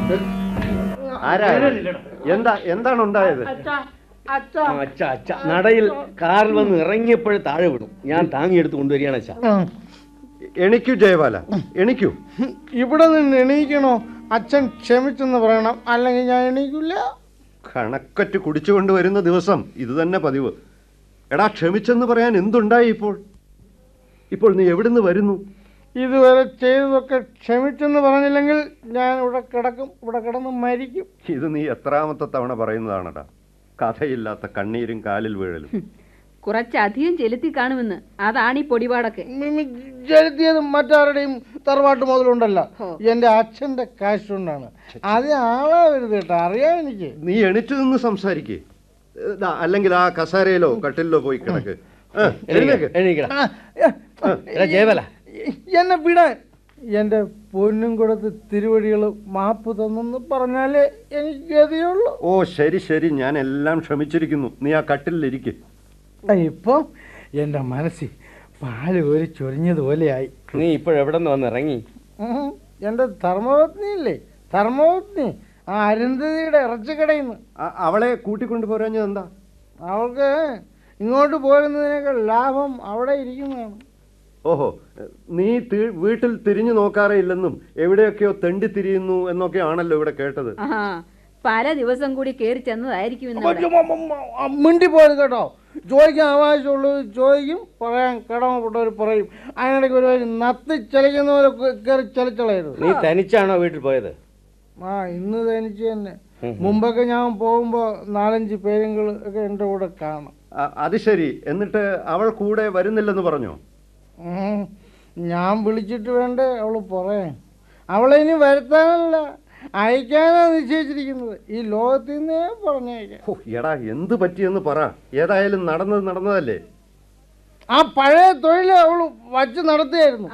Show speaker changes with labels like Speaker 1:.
Speaker 1: ആരാ എന്താ എന്താണ് ഉണ്ടായത്
Speaker 2: അച്ഛാ അച്ഛാ
Speaker 3: അച്ഛ അച്ഛ നടയിൽ കാറിൽ വന്ന് ഇറങ്ങിയപ്പോഴേ താഴെ വിടും ഞാൻ താങ്ങിയെടുത്ത് കൊണ്ടുവരികയാണ് അച്ഛ
Speaker 1: എണിക്കൂ ജയബാല എണിക്കൂ
Speaker 2: ഇവിടെ നിന്ന് എണീക്കണോ അച്ഛൻ ക്ഷമിച്ചെന്ന് പറയണം അല്ലെങ്കിൽ ഞാൻ എണീക്കില്ല
Speaker 1: കണക്കറ്റ് കുടിച്ചുകൊണ്ട് വരുന്ന ദിവസം ഇത് തന്നെ പതിവ് എടാ ക്ഷമിച്ചെന്ന് പറയാൻ എന്തുണ്ടായി ഇപ്പോൾ ഇപ്പോൾ നീ എവിടുന്ന് വരുന്നു
Speaker 2: ഇതുവരെ ചെയ്തതൊക്കെ ക്ഷമിച്ചെന്ന് പറഞ്ഞില്ലെങ്കിൽ ഞാൻ ഇവിടെ കിടക്കും ഇവിടെ കിടന്ന് മരിക്കും
Speaker 1: ഇത് നീ എത്രാമത്തെ തവണ പറയുന്നതാണടാ കഥയില്ലാത്ത കണ്ണീരും കാലിൽ വീഴലും
Speaker 4: കുറച്ചധികം ചെലുത്തി കാണുമെന്ന് അതാണ് ഈ പൊടിപാടൊക്കെ
Speaker 2: മിമി ചെലുത്തിയത് മറ്റാരുടെയും തറവാട്ട് മുതലുണ്ടല്ലോ
Speaker 4: ഹോ.
Speaker 2: എന്റെ അച്ഛന്റെ കാശ് കൊണ്ടാണ് അത് ആളാവരുത് കേട്ടോ അറിയാം എനിക്ക്
Speaker 1: നീ എണിച്ചു നിന്ന് സംസാരിക്കേ അല്ലെങ്കിൽ ആ കസാരയിലോ കട്ടിലോ പോയി കിടക്ക് ആ, എഴുന്നേക്ക്.
Speaker 3: എണീക്കട
Speaker 2: ആ, ഏ,
Speaker 3: എടാ ജയബല
Speaker 2: എന്നെ വിടാൻ എന്റെ പൊന്നും കൊടുത്ത് തിരുവടികൾ മാപ്പ് തന്നെന്ന് പറഞ്ഞാലേ എനിക്ക് ഗതിയുള്ളൂ
Speaker 1: ഓ ശരി ശരി ഞാൻ എല്ലാം ക്ഷമിച്ചിരിക്കുന്നു നീ ആ കട്ടിലിരിക്കെ
Speaker 2: ഇപ്പം എൻ്റെ മനസ്സിൽ പാല് ഒരു ചൊരിഞ്ഞതുപോലെയായി
Speaker 3: നീ ഇപ്പോഴെവിടെ നിന്ന് വന്ന് ഇറങ്ങി
Speaker 2: ഉം. എൻ്റെ ധർമ്മപത്നിയില്ലേ ധർമ്മപത്നി ആ അരുന്ധതിയുടെ ഇറച്ചിക്കടയിൽ നിന്ന്
Speaker 1: അവളെ കൂട്ടിക്കൊണ്ടു പോരാഞ്ഞത് എന്താ
Speaker 2: അവൾക്ക് ഇങ്ങോട്ട് പോരുന്നതിനേക്കാൾ ലാഭം അവിടെ ഇരിക്കുന്നതാണ്
Speaker 1: ഓഹോ നീ തി- വീട്ടിൽ തിരിഞ്ഞു നോക്കാറേ ഇല്ലെന്നും എവിടെയൊക്കെയോ തെണ്ടി തിരിയുന്നു എന്നൊക്കെ ആണല്ലോ ഇവിടെ കേട്ടത്
Speaker 4: ആ പല ദിവസം കൂടി കയറി ചെന്നതായിരിക്കും ഇന്ന് അവിടെ.
Speaker 2: മിണ്ടി പോയത് കേട്ടോ ചോദിക്കാൻ ആവശ്യമുള്ളത് ചോദിക്കും പറയാൻ കടമപ്പെട്ടവർ പറയും അതിനിടയ്ക്ക് ഒരു വരി നത്തി ചലിക്കുന്ന പോലെ കയറി ചലിച്ചളയരുത്
Speaker 3: നീ തനിച്ചാണോ വീട്ടിൽ പോയത്
Speaker 2: ആ ഇന്ന് തനിച്ച് തന്നെ മുമ്പൊക്കെ ഞാൻ പോകുമ്പോൾ നാലഞ്ച് പേരുകൾ ഒക്കെ എൻ്റെ കൂടെ കാണും
Speaker 1: അ- അത് ശരി എന്നിട്ട് അവൾ കൂടെ വരുന്നില്ലെന്ന് പറഞ്ഞോ
Speaker 2: ഉം. ഞാൻ വിളിച്ചിട്ട് വേണ്ടേ അവള് പറയാൻ അവളെ ഇനി വരുത്താനല്ല അയക്കാനാ നിശ്ചയിച്ചിരിക്കുന്നത് ഈ ലോകത്തിൽ നിന്നേ പറഞ്ഞയക്കാം
Speaker 1: ഹോ, എടാ എന്ത് പറ്റിയെന്ന് പറ ഏതായാലും നടന്നത് നടന്നതല്ലേ
Speaker 2: ആ പഴയ തൊഴിൽ അവള് വച്ച് നടത്തിയായിരുന്നു